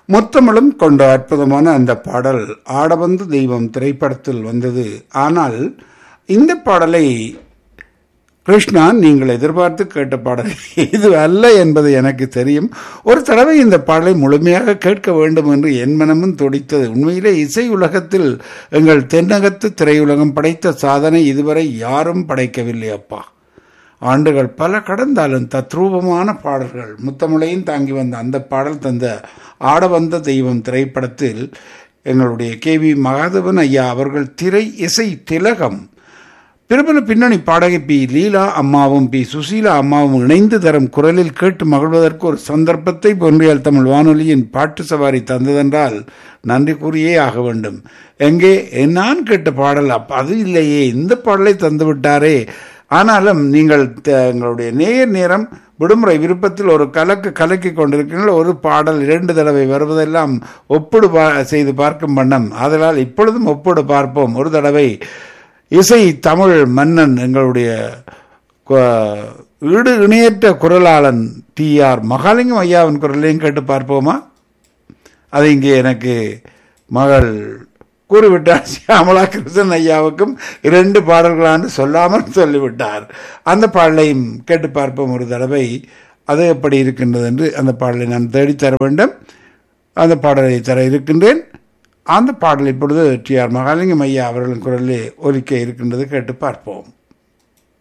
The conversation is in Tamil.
முத்தமிழும் கொண்ட அற்புதமான அந்த பாடல் ஆடவந்து தெய்வம் திரைப்படத்தில் வந்தது ஆனால் இந்த பாடலை கிருஷ்ணா நீங்கள் எதிர்பார்த்து கேட்ட பாடல் இது அல்ல என்பது எனக்கு தெரியும் ஒரு தடவை இந்த பாடலை முழுமையாக கேட்க வேண்டும் என்று என் மனமும் துடித்தது உண்மையிலே இசை உலகத்தில் எங்கள் தென்னகத்து திரையுலகம் படைத்த சாதனை இதுவரை யாரும் படைக்கவில்லை அப்பா ஆண்டுகள் பல கடந்தாலும் தத்ரூபமான பாடல்கள் முத்தமிழையும் தாங்கி வந்த அந்த பாடல் தந்த ஆட வந்த தெய்வம் திரைப்படத்தில் எங்களுடைய கே வி மகாதவன் ஐயா அவர்கள் திரை இசை திலகம் பிரபல பின்னணி பாடகி பி லீலா அம்மாவும் பி சுசீலா அம்மாவும் இணைந்து தரும் குரலில் கேட்டு மகிழ்வதற்கு ஒரு சந்தர்ப்பத்தை பொன்றியல் தமிழ் வானொலியின் பாட்டு சவாரி தந்ததென்றால் நன்றி கூறியே ஆக வேண்டும் எங்கே நான் கேட்ட பாடல் அப் அது இல்லையே இந்த பாடலை தந்து விட்டாரே ஆனாலும் நீங்கள் த- எங்களுடைய நேர் நேரம் விடுமுறை விருப்பத்தில் ஒரு கலக்கு கலக்கி கொண்டிருக்கிறீர்கள் ஒரு பாடல் இரண்டு தடவை வருவதெல்லாம் ஒப்பிடு பா செய்து பார்க்கும் வண்ணம் ஆதலால் இப்பொழுதும் ஒப்பிடு பார்ப்போம் ஒரு தடவை இசை தமிழ் மன்னன் எங்களுடைய கு- ஈடு இணையற்ற குரலாளன் டி ஆர் மகாலிங்கம் ஐயாவின் குரலையும் கேட்டு பார்ப்போமா அது இங்கே எனக்கு மகள் கூறிவிட்டார் சியாமலா கிருஷ்ணன் ஐயாவுக்கும் இரண்டு பாடல்களான்னு சொல்லாமல் சொல்லிவிட்டார் அந்த பாடலையும் கேட்டு பார்ப்போம் ஒரு தடவை அது எப்படி இருக்கின்றது என்று அந்த பாடலை நான் தேடித் தர வேண்டும் அந்த பாடலை தர இருக்கின்றேன் அந்த பாடல் இப்பொழுது டி ஆர் மகாலிங்கம் ஐயா அவர்களின் குரலிலே ஒலிக்க இருக்கின்றது கேட்டு பார்ப்போம்